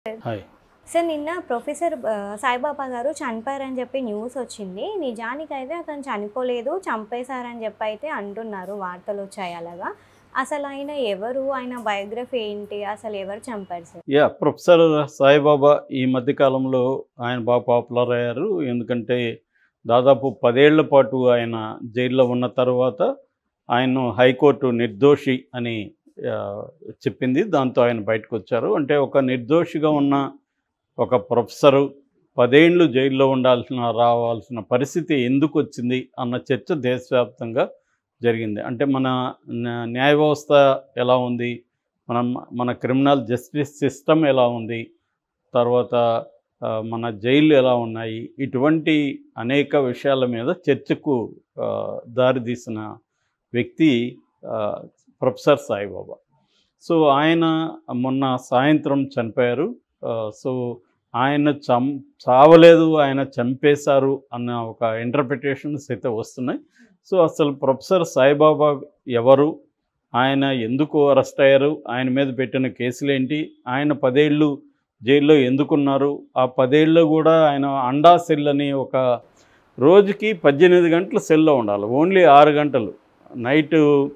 hi sir నిన్న professor ఆ, సాయిబాబా గారు చనిపోయారని చెప్పి న్యూస్ వచ్చింది నిజానికి అయితే అతను చనిపోలేదు చంపేశారని చెప్పి అయితే అంటున్నారు వార్తలు వచ్చాయి అలాగా అసలు ఆయన ఎవరు ఆయన బయోగ్రఫీ ఏంటి అసలు ఎవరు చంపారు సార్ యా ప్రొఫెసర్ సాయిబాబా ఈ మధ్య కాలంలో ఆయన బాగా పాపులర్ అయ్యారు ఎందుకంటే దాదాపు పదేళ్ల పాటు ఆయన జైల్లో ఉన్న తర్వాత ఆయన్ను హైకోర్టు నిర్దోషి అని ఆ, చెప్పింది దాంతో ఆయన బయటకు వచ్చారు అంటే ఒక నిర్దోషిగా ఉన్న ఒక ప్రొఫెసరు పదేళ్ళు జైల్లో ఉండాల్సిన రావాల్సిన పరిస్థితి ఎందుకు వచ్చింది అన్న చర్చ దేశవ్యాప్తంగా జరిగింది అంటే మన న్యా- న్యాయ వ్యవస్థ ఎలా ఉంది మనం మన క్రిమినల్ జస్టిస్ సిస్టమ్ ఎలా ఉంది తర్వాత ఆ, మన జైళ్ళు ఎలా ఉన్నాయి ఇటువంటి అనేక విషయాల మీద చర్చకు ఆ, దారితీసిన వ్యక్తి ఆ, ప్రొఫెసర్ సాయిబాబా సో ఆయన మొన్న సాయంత్రం చనిపోయారు ఆ, సో ఆయన చం చావలేదు ఆయన చంపేశారు అన్న ఒక ఇంటర్ప్రిటేషన్స్ అయితే వస్తున్నాయి సో అసలు ప్రొఫెసర్ సాయిబాబా ఎవరు ఆయన ఎందుకు అరెస్ట్ అయ్యారు ఆయన మీద పెట్టిన కేసులు ఏంటి ఆయన పదేళ్ళు జైల్లో ఎందుకున్నారు ఆ పదేళ్ళు కూడా ఆయన అండా సెల్ అని ఒక రోజుకి పద్దెనిమిది గంటలు సెల్లో ఉండాలి ఓన్లీ ఆరు గంటలు నైట్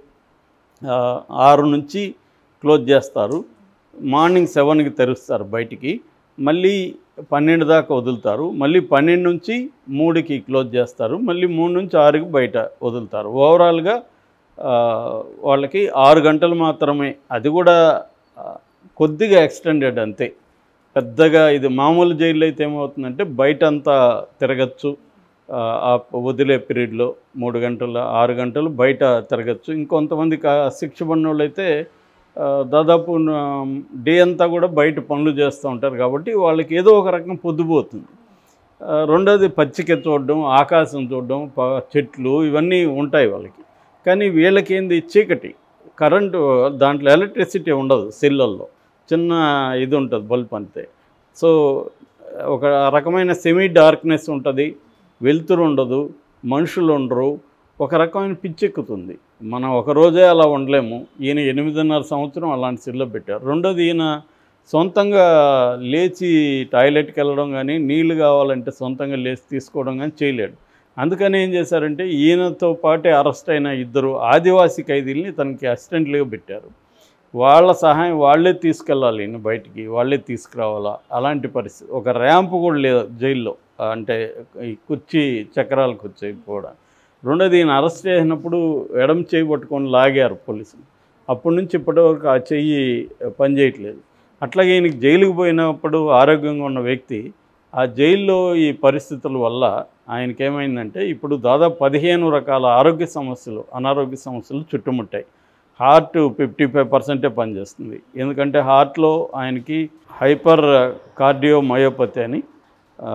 ఆ, ఆరు నుంచి క్లోజ్ చేస్తారు మార్నింగ్ సెవెన్కి తెరుస్తారు బయటికి మళ్ళీ పన్నెండు దాకా వదులుతారు మళ్ళీ పన్నెండు నుంచి మూడుకి క్లోజ్ చేస్తారు మళ్ళీ మూడు నుంచి ఆరుకి బయట వదులుతారు ఓవరాల్గా ఆ, వాళ్ళకి ఆరు గంటలు మాత్రమే అది కూడా ఆ, కొద్దిగా ఎక్స్టెండెడ్ అంతే పెద్దగా ఇది మామూలు జైల్లో అయితే ఏమవుతుందంటే బయట అంతా తిరగచ్చు ఆ, ఆ వదిలే పీరియడ్లో మూడు గంటలు ఆరు గంటలు బయట తిరగచ్చు ఇంకొంతమంది కా- శిక్ష పడిన వాళ్ళు అయితే ఆ, దాదాపు డే అంతా కూడా బయట పనులు చేస్తూ ఉంటారు కాబట్టి వాళ్ళకి ఏదో ఒక రకం పొద్దుపోతుంది ఆ, రెండోది పచ్చిక చూడడం ఆకాశం చూడడం ప- చెట్లు ఇవన్నీ ఉంటాయి వాళ్ళకి కానీ వీళ్ళకేంది చీకటి కరెంటు దాంట్లో ఎలక్ట్రిసిటీ ఉండదు సెల్లల్లో చిన్న ఇది ఉంటుంది బల్బ్ అంతే సో ఒక రకమైన సెమీ డార్క్నెస్ ఉంటుంది వెలుతురు ఉండదు మనుషులు ఉండరు ఒక రకమైన పిచ్చెక్కుతుంది మనం ఒక రోజే అలా ఉండలేము ఈయన ఎనిమిదిన్నర సంవత్సరం అలాంటి సెల్లో పెట్టారు రెండోది ఈయన సొంతంగా లేచి టాయిలెట్కి వెళ్ళడం కానీ నీళ్లు కావాలంటే సొంతంగా లేచి తీసుకోవడం కానీ చేయలేడు అందుకని ఏం చేశారంటే ఈయనతో పాటే అరెస్ట్ అయిన ఇద్దరు ఆదివాసీ ఖైదీల్ని తనకి అసిస్టెంట్లుగా పెట్టారు వాళ్ళ సహాయం వాళ్ళే తీసుకెళ్ళాలి ఈయన బయటికి వాళ్ళే తీసుకురావాలా అలాంటి పరిస్థితి ఒక ర్యాంప్ కూడా లేదు జైల్లో అంటే ఈ కుర్చీ చక్రాలకు వచ్చాయి కూడా రెండోది ఈయన అరెస్ట్ చేసినప్పుడు ఎడం చేయి పట్టుకొని లాగారు పోలీసులు అప్పటి నుంచి ఇప్పటివరకు ఆ చెయ్యి పనిచేయట్లేదు అట్లాగే ఈయనకి జైలుకి పోయినప్పుడు ఆరోగ్యంగా ఉన్న వ్యక్తి ఆ జైల్లో ఈ పరిస్థితుల వల్ల ఆయనకి ఏమైందంటే ఇప్పుడు దాదాపు పదిహేను రకాల ఆరోగ్య సమస్యలు అనారోగ్య సమస్యలు చుట్టుముట్టాయి హార్ట్ ఫిఫ్టీ ఫైవ్ పర్సెంటే పనిచేస్తుంది ఎందుకంటే హార్ట్లో ఆయనకి హైపర్ కార్డియో మయోపతి అని ఆ,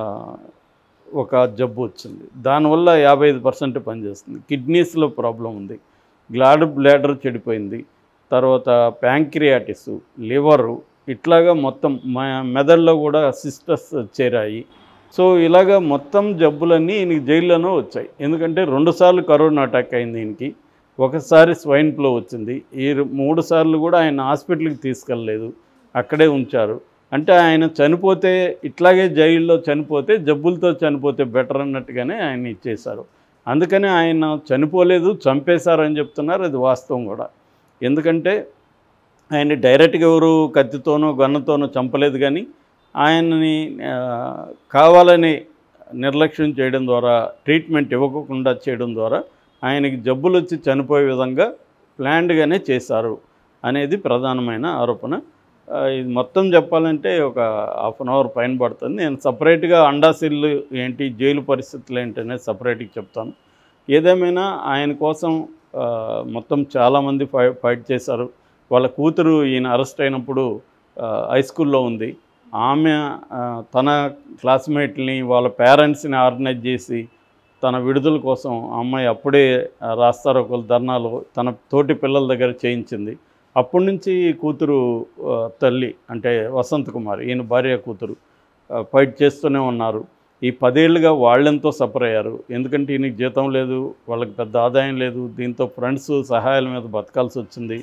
ఒక జబ్బు వచ్చింది దానివల్ల యాభై ఐదు పర్సెంట్ పనిచేస్తుంది కిడ్నీస్లో ప్రాబ్లం ఉంది గ్లాడ్ బ్లాడర్ చెడిపోయింది తర్వాత ప్యాంక్రియాటిస్ లివరు ఇట్లాగా మొత్తం మ- మెదడులో కూడా సిస్టర్స్ చేరాయి సో ఇలాగా మొత్తం జబ్బులన్నీ ఈయనకి జైల్లోనే వచ్చాయి ఎందుకంటే రెండుసార్లు కరోనా అటాక్ అయింది ఈయనకి ఒకసారి స్వైన్ ఫ్లో వచ్చింది ఈ రు- మూడు సార్లు కూడా ఆయన హాస్పిటల్కి తీసుకెళ్ళలేదు అక్కడే ఉంచారు అంటే ఆయన చనిపోతే ఇట్లాగే జైల్లో చనిపోతే జబ్బులతో చనిపోతే బెటర్ అన్నట్టుగానే ఆయన ఇచ్చేశారు అందుకనే ఆయన చనిపోలేదు చంపేశారని చెప్తున్నారు అది వాస్తవం కూడా ఎందుకంటే ఆయన డైరెక్ట్గా ఎవరు కత్తితోనో గన్నతోనో చంపలేదు కానీ ఆయనని ఆ, కావాలని నిర్లక్ష్యం చేయడం ద్వారా ట్రీట్మెంట్ ఇవ్వకుండా చేయడం ద్వారా ఆయనకి జబ్బులు వచ్చి చనిపోయే విధంగా ప్లాన్డ్గానే చేశారు అనేది ప్రధానమైన ఆరోపణ ఆ, ఇది మొత్తం చెప్పాలంటే ఒక హాఫ్ అన్ అవర్ పైన పడుతుంది నేను సపరేట్గా అండాసిల్లు ఏంటి జైలు పరిస్థితులు ఏంటి అనేది సపరేట్గా చెప్తాను ఏదేమైనా ఆయన కోసం ఆ, మొత్తం చాలామంది ఫై ఫైట్ చేశారు వాళ్ళ కూతురు ఈయన అరెస్ట్ అయినప్పుడు ఆ, హై స్కూల్లో ఉంది ఆమె ఆ, తన క్లాస్మేట్ని వాళ్ళ పేరెంట్స్ని ఆర్గనైజ్ చేసి తన విడుదల కోసం ఆ అమ్మాయి అప్పుడే ఆ, రాస్తారోకోలు ధర్నాలు తన తోటి పిల్లల దగ్గర చేయించింది అప్పటి నుంచి ఈ కూతురు ఆ, తల్లి అంటే వసంత్ కుమార్ ఈయన భార్య కూతురు ఆ, ఫైట్ చేస్తూనే ఉన్నారు ఈ పదేళ్లుగా వాళ్ళెంతో సఫర్ అయ్యారు ఎందుకంటే ఈయనకి జీతం లేదు వాళ్ళకి పెద్ద ఆదాయం లేదు దీంతో ఫ్రెండ్స్ సహాయాల మీద బతకాల్సి వచ్చింది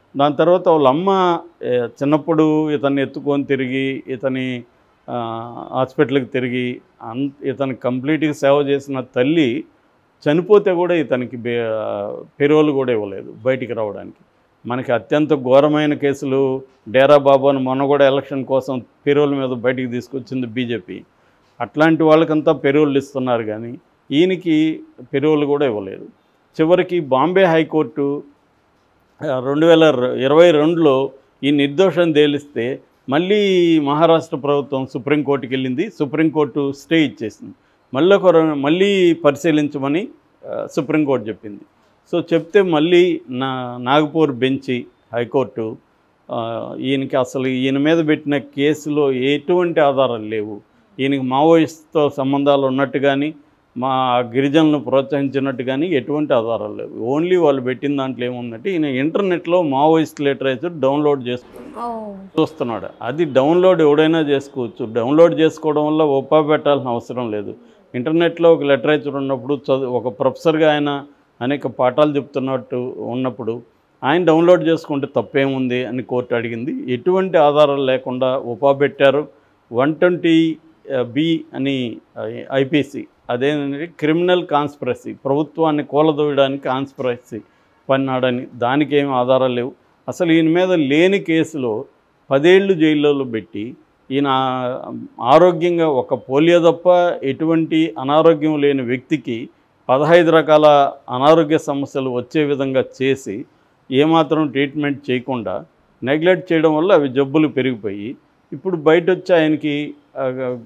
దాని తర్వాత వాళ్ళ అమ్మ ఏ, చిన్నప్పుడు ఇతన్ని ఎత్తుకొని తిరిగి ఇతని ఆ, హాస్పిటల్కి తిరిగి అన్ ఇతను కంప్లీట్గా సేవ చేసిన తల్లి చనిపోతే కూడా ఇతనికి బే పెరోలు కూడా ఇవ్వలేదు బయటికి రావడానికి మనకి అత్యంత ఘోరమైన కేసులు డేరా బాబాను మొన్న కూడా ఎలక్షన్ కోసం పెరోల్ మీద బయటికి తీసుకొచ్చింది బీజేపీ అట్లాంటి వాళ్ళకంతా పెరోళ్ళు ఇస్తున్నారు కానీ ఈయనకి పెరోలు కూడా ఇవ్వలేదు చివరికి బాంబే హైకోర్టు ఆ, రెండు వేల ఇరవై రెండులో ఈ నిర్దోషం తేలిస్తే మళ్ళీ మహారాష్ట్ర ప్రభుత్వం సుప్రీంకోర్టుకి వెళ్ళింది సుప్రీంకోర్టు స్టే ఇచ్చేసింది మళ్ళీ ఒక రెం- మళ్ళీ పరిశీలించమని ఆ, సుప్రీంకోర్టు చెప్పింది సో చెప్తే మళ్ళీ నా నాగపూర్ బెంచి హైకోర్టు ఆ, ఈయనకి అసలు ఈయన మీద పెట్టిన కేసులో ఎటువంటి ఆధారాలు లేవు ఈయనకి మావోయిస్ట్తో సంబంధాలు ఉన్నట్టు కానీ మా గిరిజనులను ప్రోత్సహించినట్టు కానీ ఎటువంటి ఆధారాలు లేవు ఓన్లీ వాళ్ళు పెట్టిన దాంట్లో ఏముందంటే ఈయన ఇంటర్నెట్లో మావోయిస్ట్ లిటరేచర్ డౌన్లోడ్ చేసుకు ఓ చూస్తున్నాడు అది డౌన్లోడ్ ఎవడైనా చేసుకోవచ్చు డౌన్లోడ్ చేసుకోవడం వల్ల ఒప్పా పెట్టాల్సిన అవసరం లేదు ఇంటర్నెట్లో ఒక లిటరేచర్ ఉన్నప్పుడు చదువు ఒక ప్రొఫెసర్గా ఆయన అనేక పాఠాలు చెప్తున్నట్టు ఉన్నప్పుడు ఆయన డౌన్లోడ్ చేసుకుంటే తప్పేముంది అని కోర్టు అడిగింది ఎటువంటి ఆధారాలు లేకుండా ఉపా పెట్టారు వన్ ట్వంటీ బి అని ఐపీసీ అదేంటంటే క్రిమినల్ కాన్స్పిరసీ ప్రభుత్వాన్ని కూలదోయడానికి కాన్స్పిరసీ పన్నాడని దానికి ఏమి ఆధారాలు లేవు అసలు ఈయన మీద లేని కేసులో పదేళ్ళు జైల్లో పెట్టి ఈయన ఆరోగ్యంగా ఒక పోలియో తప్ప ఎటువంటి అనారోగ్యం లేని వ్యక్తికి పదహైదు రకాల అనారోగ్య సమస్యలు వచ్చే విధంగా చేసి ఏమాత్రం ట్రీట్మెంట్ చేయకుండా నెగ్లెక్ట్ చేయడం వల్ల అవి జబ్బులు పెరిగిపోయి ఇప్పుడు బయట వచ్చి ఆయనకి ఆ,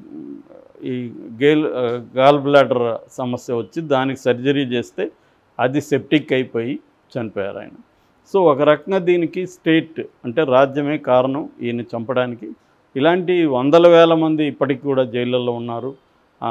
ఈ గేల్ ఆ, గాల్ బ్లాడర్ సమస్య వచ్చి దానికి సర్జరీ చేస్తే అది సెప్టిక్ అయిపోయి చనిపోయారు ఆయన సో ఒక రకంగా దీనికి స్టేట్ అంటే రాజ్యమే కారణం ఈయన చంపడానికి ఇలాంటి వందల వేల మంది ఇప్పటికి కూడా జైళ్ళల్లో ఉన్నారు ఆ,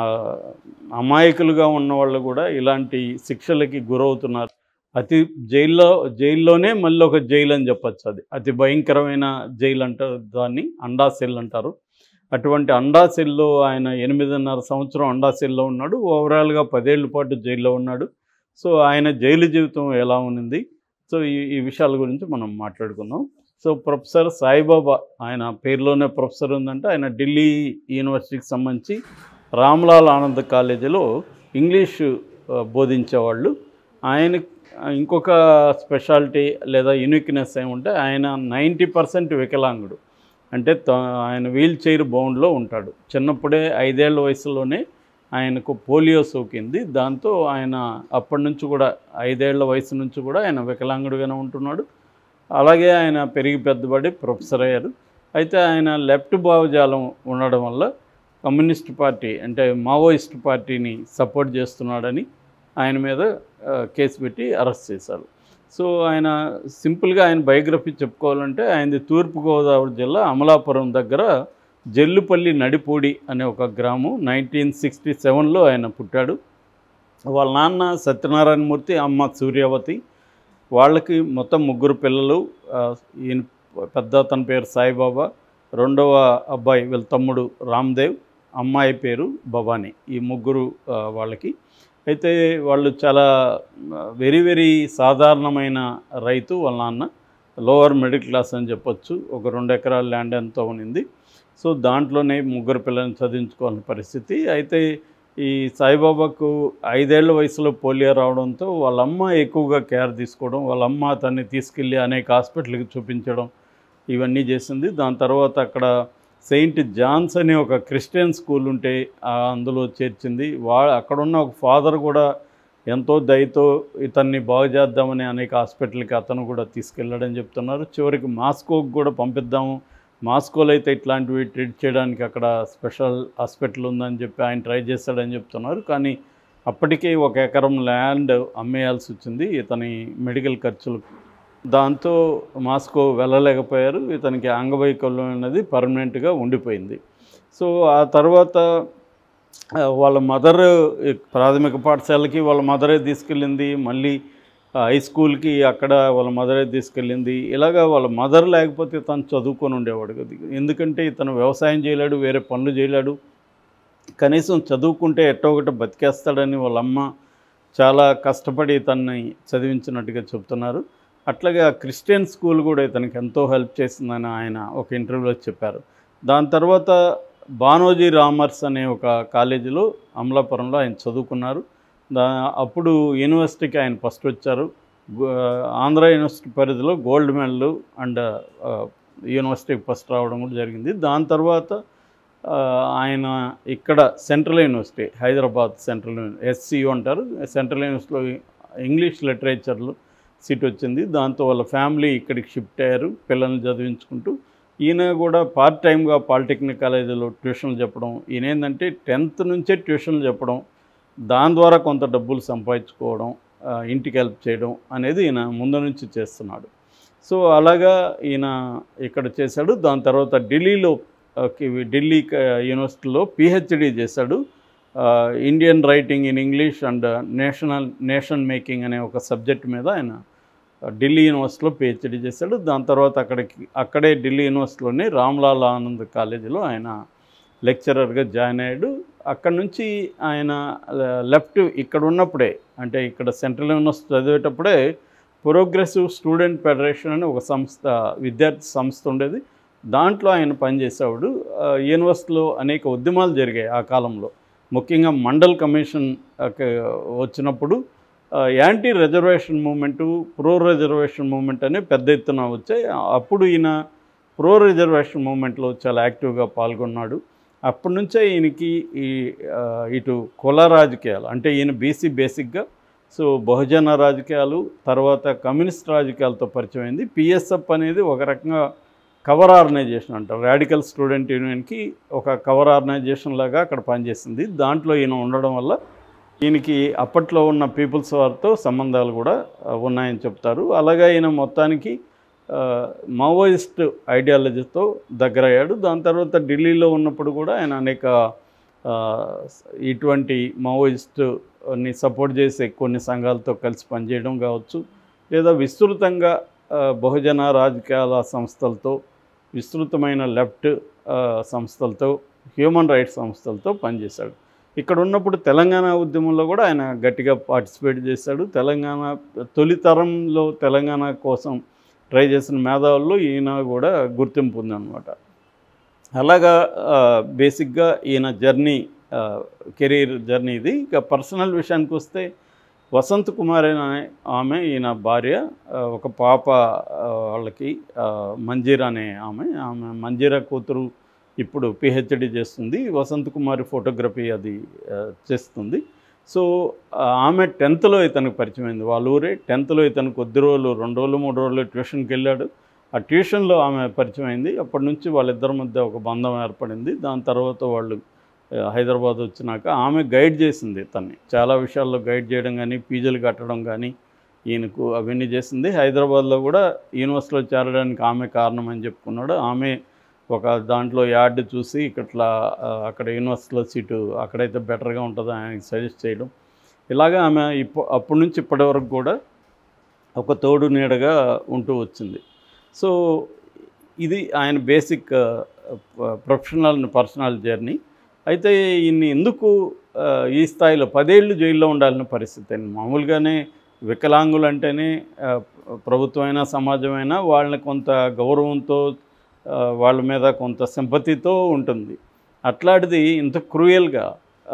అమాయకులుగా ఉన్న వాళ్ళు కూడా ఇలాంటి శిక్షలకి గురవుతున్నారు అతి జైల్లో జైల్లోనే మళ్ళీ ఒక జైలు అని చెప్పచ్చు అది అతి భయంకరమైన జైలు అంటారు దాన్ని అండా సెల్ అంటారు అటువంటి అండా సెల్లో ఆయన ఎనిమిదిన్నర సంవత్సరం అండా సెల్లో ఉన్నాడు ఓవరాల్గా పదేళ్ల పాటు జైల్లో ఉన్నాడు సో ఆయన జైలు జీవితం ఎలా ఉన్నింది సో ఈ ఈ విషయాల గురించి మనం మాట్లాడుకుందాం సో ప్రొఫెసర్ సాయిబాబా ఆయన పేరులోనే ప్రొఫెసర్ ఉందంటే ఆయన ఢిల్లీ యూనివర్సిటీకి సంబంధించి రామ్లాల్ ఆనంద్ కాలేజీలో ఇంగ్లీషు ఆ, బోధించేవాళ్ళు ఆయన ఇంకొక స్పెషాలిటీ లేదా యూనిక్నెస్ ఏముంటే ఆయన నైంటీ పర్సెంట్ వికలాంగుడు అంటే త- ఆయన వీల్ చైర్ బౌండ్లో ఉంటాడు చిన్నప్పుడే ఐదేళ్ల వయసులోనే ఆయనకు పోలియో సోకింది దాంతో ఆయన అప్పటి నుంచి కూడా ఐదేళ్ల వయసు నుంచి కూడా ఆయన వికలాంగుడిగానే ఉంటున్నాడు అలాగే ఆయన పెరిగి పెద్దబడి ప్రొఫెసర్ అయ్యారు అయితే ఆయన లెఫ్ట్ భావజాలం ఉండడం వల్ల కమ్యూనిస్ట్ పార్టీ అంటే మావోయిస్ట్ పార్టీని సపోర్ట్ చేస్తున్నాడని ఆయన మీద ఆ, కేసు పెట్టి అరెస్ట్ చేశారు సో ఆయన సింపుల్గా ఆయన బయోగ్రఫీ చెప్పుకోవాలంటే ఆయనది తూర్పుగోదావరి జిల్లా అమలాపురం దగ్గర జల్లుపల్లి నడిపూడి అనే ఒక గ్రామం నైన్టీన్ సిక్స్టీ సెవెన్లో ఆయన పుట్టాడు వాళ్ళ నాన్న సత్యనారాయణమూర్తి అమ్మ సూర్యవతి వాళ్ళకి మొత్తం ముగ్గురు పిల్లలు ఆ, ఈయన పెద్ద అతని పేరు సాయిబాబా రెండవ అబ్బాయి వీళ్ళ తమ్ముడు రామ్దేవ్ అమ్మాయి పేరు భవానీ ఈ ముగ్గురు ఆ, వాళ్ళకి అయితే వాళ్ళు చాలా వెరీ వెరీ సాధారణమైన రైతు వాళ్ళ నాన్న లోవర్ మిడిల్ క్లాస్ అని చెప్పొచ్చు ఒక రెండు ఎకరాల ల్యాండ్ ఎంతో ఉన్నింది సో దాంట్లోనే ముగ్గురు పిల్లల్ని చదివించుకోవాల్సిన పరిస్థితి అయితే ఈ సాయిబాబాకు ఐదేళ్ల వయసులో పోలియో రావడంతో వాళ్ళ అమ్మ ఎక్కువగా కేర్ తీసుకోవడం వాళ్ళ అమ్మ అతన్ని తీసుకెళ్ళి అనేక హాస్పిటల్కి చూపించడం ఇవన్నీ చేసింది దాని తర్వాత అక్కడ సెయింట్ జాన్స్ అనే ఒక క్రిస్టియన్ స్కూల్ ఉంటే ఆ అందులో చేర్చింది వా అక్కడున్న ఒక ఫాదర్ కూడా ఎంతో దయతో ఇతన్ని బాగు చేద్దామని అనేక హాస్పిటల్కి అతను కూడా తీసుకెళ్ళాడని చెప్తున్నారు చివరికి మాస్కోకి కూడా పంపిద్దాము మాస్కోలో అయితే ఇట్లాంటివి ట్రీట్ చేయడానికి అక్కడ స్పెషల్ హాస్పిటల్ ఉందని చెప్పి ఆయన ట్రై చేస్తాడని చెప్తున్నారు కానీ అప్పటికే ఒక ఎకరం ల్యాండ్ అమ్మేయాల్సి వచ్చింది ఇతని మెడికల్ ఖర్చులకు దాంతో మాస్కో వెళ్ళలేకపోయారు ఇతనికి అంగవైకల్యం అనేది పర్మనెంట్గా ఉండిపోయింది సో ఆ తర్వాత ఆ, వాళ్ళ మదర్ ప్రాథమిక పాఠశాలకి వాళ్ళ మదరే తీసుకెళ్ళింది మళ్ళీ ఆ, హై స్కూల్కి అక్కడ వాళ్ళ మదరే తీసుకెళ్ళింది ఇలాగా వాళ్ళ మదర్ లేకపోతే తను చదువుకొని ఉండేవాడు కదా ఎందుకంటే ఇతను వ్యవసాయం చేయలేడు వేరే పనులు చేయలేడు కనీసం చదువుకుంటే ఎట్టో ఒకటి బతికేస్తాడని వాళ్ళ అమ్మ చాలా కష్టపడి తనని చదివించినట్టుగా చెప్తున్నారు అట్లాగే ఆ క్రిస్టియన్ స్కూల్ కూడా ఇతనికి ఎంతో హెల్ప్ చేసిందని ఆయన ఒక ఇంటర్వ్యూలో చెప్పారు దాని తర్వాత బానోజీ రామర్స్ అనే ఒక కాలేజీలో అమలాపురంలో ఆయన చదువుకున్నారు దా అప్పుడు యూనివర్సిటీకి ఆయన ఫస్ట్ వచ్చారు గో- ఆంధ్ర యూనివర్సిటీ పరిధిలో గోల్డ్ మెడల్ అండ్ ఆ, యూనివర్సిటీకి ఫస్ట్ రావడం కూడా జరిగింది దాని తర్వాత ఆ, ఆయన ఇక్కడ central university Hyderabad central SCU అంటారు సెంట్రల్ యూనివర్సిటీలో ఇంగ్లీష్ లిటరేచర్లో సీట్ వచ్చింది దాంతో వాళ్ళ ఫ్యామిలీ ఇక్కడికి షిఫ్ట్ అయ్యారు పిల్లల్ని చదివించుకుంటూ ఈయన కూడా పార్ట్ టైంగా పాలిటెక్నిక్ కాలేజీలో ట్యూషన్లు చెప్పడం ఈయన ఏంటంటే టెన్త్ నుంచే ట్యూషన్లు చెప్పడం దాని ద్వారా కొంత డబ్బులు సంపాదించుకోవడం ఆ, ఇంటికి హెల్ప్ చేయడం అనేది ఈయన ముందు నుంచి చేస్తున్నాడు సో అలాగా ఈయన ఇక్కడ చేశాడు దాని తర్వాత ఢిల్లీలో ఆ, కి- ఢిల్లీ క- యూనివర్సిటీలో పిహెచ్డి చేశాడు ఆ, Indian writing in English and national nation making అనే ఒక సబ్జెక్ట్ మీద ఆయన ఆ, ఢిల్లీ యూనివర్సిటీలో పిహెచ్డి చేశాడు దాని తర్వాత అక్కడికి అక్కడే ఢిల్లీ యూనివర్సిటీలోని రామ్లాల్ ఆనంద్ కాలేజీలో ఆయన లెక్చరర్గా జాయిన్ అయ్యాడు అక్కడ నుంచి ఆయన లెఫ్ట్ ఇక్కడ ఉన్నప్పుడే అంటే ఇక్కడ సెంట్రల్ యూనివర్సిటీ చదివేటప్పుడే ప్రోగ్రెసివ్ స్టూడెంట్ ఫెడరేషన్ అని ఒక సంస్థ విద్యార్థి సంస్థ ఉండేది దాంట్లో ఆయన పనిచేసేవాడు ఆ, యూనివర్సిటీలో అనేక ఉద్యమాలు జరిగాయి ఆ కాలంలో ముఖ్యంగా మండల్ కమిషన్ ఆ, క- వచ్చినప్పుడు ఆ, anti reservation movement pro reservation movement అనే పెద్ద ఎత్తున వచ్చాయి అప్పుడు ఈయన ప్రో రిజర్వేషన్ మూమెంట్లో చాలా యాక్టివ్గా పాల్గొన్నాడు అప్పటి నుంచే ఈయనకి ఈ ఆ, ఇటు కుల రాజకీయాలు అంటే ఈయన బీసీ బేసిక్గా సో బహుజన రాజకీయాలు తర్వాత కమ్యూనిస్ట్ రాజకీయాలతో పరిచయం అయింది పిఎస్ఎఫ్ అనేది ఒక రకంగా కవర్ ఆర్గనైజేషన్ అంటారు రాడికల్ స్టూడెంట్ యూనియన్కి ఒక కవర్ ఆర్గనైజేషన్ లాగా అక్కడ పనిచేసింది దాంట్లో ఈయన ఉండడం వల్ల ఈయనకి అప్పట్లో ఉన్న పీపుల్స్ వారితో సంబంధాలు కూడా ఆ, ఉన్నాయని చెప్తారు అలాగే ఈయన మొత్తానికి ఆ, మావోయిస్ట్ ఐడియాలజీతో దగ్గరయ్యాడు దాని తర్వాత ఢిల్లీలో ఉన్నప్పుడు కూడా ఆయన అనేక ఆ, ఇటువంటి మావోయిస్ట్ని సపోర్ట్ చేసే కొన్ని సంఘాలతో కలిసి పనిచేయడం కావచ్చు లేదా విస్తృతంగా ఆ, బహుజన రాజకీయాల సంస్థలతో విస్తృతమైన లెఫ్ట్ ఆ, సంస్థలతో హ్యూమన్ రైట్స్ సంస్థలతో పనిచేశాడు ఇక్కడ ఉన్నప్పుడు తెలంగాణ ఉద్యమంలో కూడా ఆయన గట్టిగా పార్టిసిపేట్ చేశాడు తెలంగాణ తొలి తరంలో తెలంగాణ కోసం ట్రై చేసిన మేధావుల్లో ఈయన కూడా గుర్తింపు ఉందన్నమాట అలాగా ఆ, బేసిక్గా ఈయన జర్నీ ఆ, కెరీర్ జర్నీ ఇది ఇక పర్సనల్ విషయానికి వస్తే వసంత్ కుమార్ అనే ఆమె ఈయన భార్య ఆ, ఒక పాప ఆ, వాళ్ళకి ఆ, మంజీరా అనే ఆమె ఆమె మంజీరా కూతురు ఇప్పుడు పిహెచ్డి చేస్తుంది వసంత్ కుమారి ఫోటోగ్రఫీ అది ఆ, చేస్తుంది సో ఆ, ఆమె టెన్త్లో ఇతనికి పరిచయం అయింది వాళ్ళ ఊరే టెన్త్లో ఇతను కొద్ది రోజులు రెండు రోజులు మూడు రోజులు ట్యూషన్కి వెళ్ళాడు ఆ ట్యూషన్లో ఆమె పరిచయం అయింది అప్పటి నుంచి వాళ్ళిద్దరి మధ్య ఒక బంధం ఏర్పడింది దాని తర్వాత వాళ్ళు ఆ, హైదరాబాద్ వచ్చినాక ఆమె గైడ్ చేసింది తన్ని చాలా విషయాల్లో గైడ్ చేయడం కానీ పీజీలు కట్టడం కానీ ఈయనకు అవన్నీ చేసింది హైదరాబాద్లో కూడా యూనివర్సిటీలో చేరడానికి ఆమె కారణం అని చెప్పుకున్నాడు ఆమె ఒక దాంట్లో యార్డ్ చూసి ఇట్లా ఆ, అక్కడ యూనివర్సిటీలో సీటు అక్కడైతే బెటర్గా ఉంటుందో ఆయనకి సజెస్ట్ చేయడం ఇలాగా ఆమె ఇప్పు అప్పటి నుంచి ఇప్పటి వరకు కూడా ఒక తోడు నీడగా ఉంటూ వచ్చింది సో ఇది ఆయన basic professional and personal journey అయితే ఈయన్ని ఎందుకు ఆ, ఈ స్థాయిలో పదేళ్ళు జైల్లో ఉండాల్సిన పరిస్థితి అండి మామూలుగానే వికలాంగులు అంటేనే ఆ, ప్రభుత్వమైనా సమాజమైనా వాళ్ళని కొంత గౌరవంతో ఆ, వాళ్ళ మీద కొంత సింపతితో ఉంటుంది అట్లాంటిది ఇంత క్రూయల్గా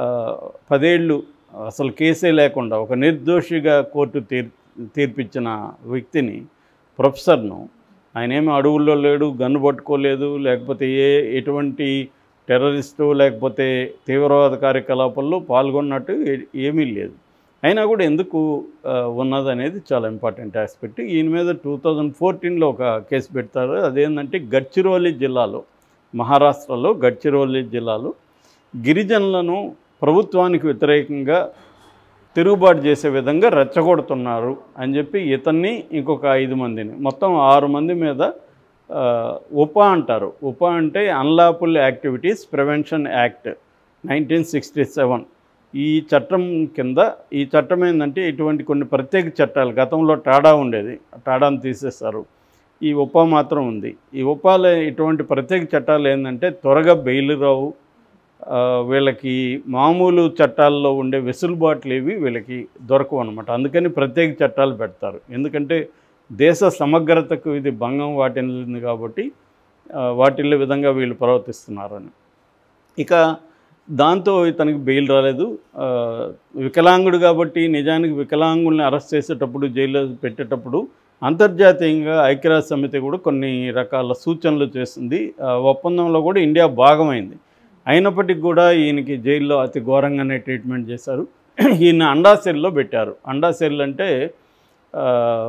పదేళ్ళు అసలు కేసే లేకుండా ఒక నిర్దోషిగా కోర్టు తీర్ తీర్పిచ్చిన వ్యక్తిని ప్రొఫెసర్ను ఆయన ఏమి అడవుల్లో లేడు గన్ను పట్టుకోలేదు లేకపోతే ఏ ఎటువంటి టెర్రరిస్టు లేకపోతే తీవ్రవాద కార్యకలాపాల్లో పాల్గొన్నట్టు ఏ- ఏమీ లేదు అయినా కూడా ఎందుకు ఆ, ఉన్నదనేది చాలా ఇంపార్టెంట్ ఆస్పెక్ట్ ఈయన మీద టూ థౌజండ్ ఫోర్టీన్లో ఒక కేసు పెడతారు అదేంటంటే గడ్చిరోలి జిల్లాలో మహారాష్ట్రలో గడ్చిరోలి జిల్లాలో గిరిజనులను ప్రభుత్వానికి వ్యతిరేకంగా తిరుగుబాటు చేసే విధంగా రెచ్చగొడుతున్నారు అని చెప్పి ఇతన్ని ఇంకొక ఐదు మందిని మొత్తం ఆరు మంది మీద ఆ, ఉపా అంటారు ఉపా అంటే unlawful activities prevention act nineteen sixty seven ఈ చట్టం కింద ఈ చట్టం ఏంటంటే ఇటువంటి కొన్ని ప్రత్యేక చట్టాలు గతంలో టాడా ఉండేది టాడాను తీసేస్తారు ఈ ఉపా మాత్రం ఉంది ఈ ఉపాలో ఇటువంటి ప్రత్యేక చట్టాలు ఏంటంటే త్వరగా బెయిల్ రావు ఆ, వీళ్ళకి మామూలు చట్టాల్లో ఉండే వెసులుబాట్లు ఏవి వీళ్ళకి దొరకవు అనమాట అందుకని ప్రత్యేక చట్టాలు పెడతారు ఎందుకంటే దేశ సమగ్రతకు ఇది భంగం వాటిల్లింది కాబట్టి ఆ, వాటిల్లే విధంగా వీళ్ళు ప్రవర్తిస్తున్నారని ఇక దాంతో ఇతనికి బెయిల్ రాలేదు ఆ, వికలాంగుడు కాబట్టి నిజానికి వికలాంగుల్ని అరెస్ట్ చేసేటప్పుడు జైల్లో పెట్టేటప్పుడు అంతర్జాతీయంగా ఐక్యరాజ్య సమితి కూడా కొన్ని రకాల సూచనలు చేస్తుంది ఆ ఒప్పందంలో కూడా ఇండియా భాగమైంది అయినప్పటికీ కూడా ఈయనకి జైల్లో అతి ఘోరంగానే ట్రీట్మెంట్ చేశారు ఈయన అండా సెల్లో పెట్టారు అండా సెల్ అంటే ఆ,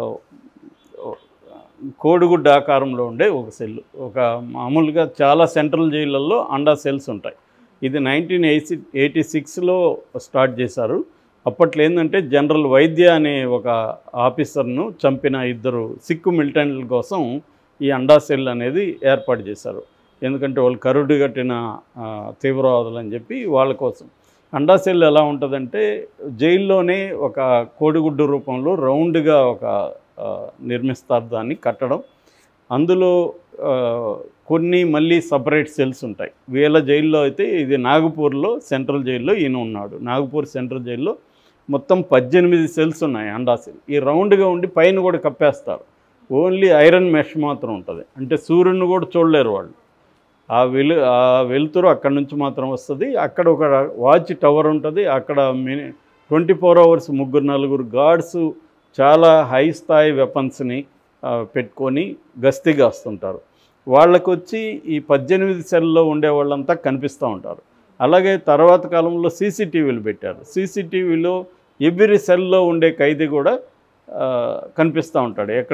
కోడిగుడ్డ ఆకారంలో ఉండే ఒక సెల్ ఒక మామూలుగా చాలా సెంట్రల్ జైళ్ళల్లో అండా సెల్స్ ఉంటాయి ఇది నైన్టీన్ ఎయిటీ ఎయిటీ సిక్స్లో స్టార్ట్ చేశారు అప్పట్లో ఏంటంటే జనరల్ వైద్య అనే ఒక ఆఫీసర్ను చంపిన ఇద్దరు సిక్కు మిలిటెంట్ల కోసం ఈ అండా సెల్ అనేది ఏర్పాటు చేశారు ఎందుకంటే వాళ్ళు కరుడు కట్టిన ఆ, తీవ్రవాదులు అని చెప్పి వాళ్ళ కోసం అండా సెల్ ఎలా ఉంటుందంటే జైల్లోనే ఒక కోడిగుడ్డు రూపంలో రౌండ్గా ఒక ఆ, నిర్మిస్తారు దాన్ని కట్టడం అందులో ఆ, కొన్ని మళ్ళీ సపరేట్ సెల్స్ ఉంటాయి వీళ్ళ జైల్లో అయితే ఇది నాగపూర్లో సెంట్రల్ జైల్లో ఈయన ఉన్నాడు నాగపూర్ సెంట్రల్ జైల్లో మొత్తం పద్దెనిమిది సెల్స్ ఉన్నాయి అండా సెల్ ఈ రౌండ్గా ఉండి పైన కూడా కప్పేస్తారు ఓన్లీ ఐరన్ మెష్ మాత్రం ఉంటుంది అంటే సూర్యుడిని కూడా చూడలేరు వాళ్ళు ఆ వెలు ఆ వెలుతురు అక్కడ నుంచి మాత్రం వస్తుంది అక్కడ ఒక వాచ్ టవర్ ఉంటుంది అక్కడ మిని ట్వంటీ ఫోర్ అవర్స్ ముగ్గురు నలుగురు గార్డ్స్ చాలా హై స్థాయి వెపన్స్ని పెట్టుకొని గస్తీ కాస్తుంటారు వాళ్ళకు వచ్చి ఈ పద్దెనిమిది సెల్లో ఉండే వాళ్ళంతా కనిపిస్తూ ఉంటారు అలాగే తర్వాత కాలంలో సీసీటీవీలు పెట్టారు సీసీటీవీలో ఎవ్రీ సెల్లో ఉండే ఖైదీ కూడా ఆ, కనిపిస్తూ ఉంటాడు ఎక్కడ